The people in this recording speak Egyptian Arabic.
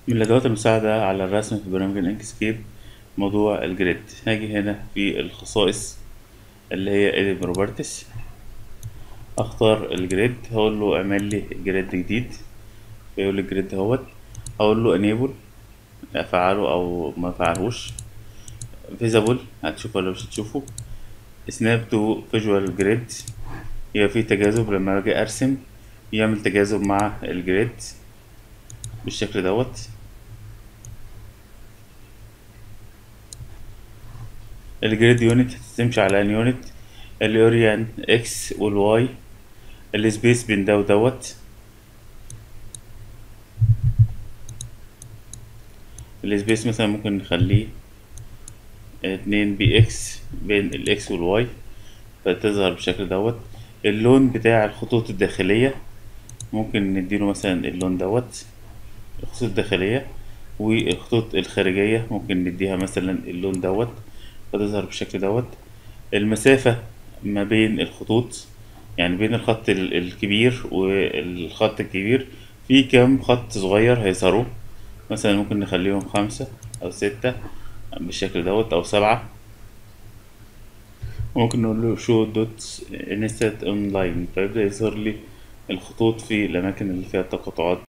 من الأدوات المساعدة على الرسم في برنامج الإنكسكيب موضوع الجريد هاجي هنا في الخصائص اللي هي edit properties اختار الجريد هقول له اعمل لي جريد جديد فيقول لي الجريد اهوت هقول له enable افعله او ما افعلهوش visible هتشوفه ولا مش هتشوفه snap to visual grid يبقى في تجاذب لما اجي ارسم يعمل تجاذب مع الجريد بالشكل دوت الجريد يونت هتمشي على ان يونت الاوريان اكس والواي السبيس بين ده ودوت السبيس مثلا ممكن نخليه اتنين بي اكس بين الاكس والواي فتظهر بالشكل دوت اللون بتاع الخطوط الداخلية ممكن نديله مثلا اللون دوت الخطوط الداخلية والخطوط الخارجية ممكن نديها مثلا اللون دوت فتظهر بالشكل دوت المسافة ما بين الخطوط يعني بين الخط ال- الكبير والخط الكبير في كام خط صغير هيظهروا مثلا ممكن نخليهم خمسة أو ستة بالشكل دوت أو سبعة ممكن نقول له شو دوت انستنت اونلاين فيبدأ يظهر لي الخطوط في الأماكن اللي فيها التقاطعات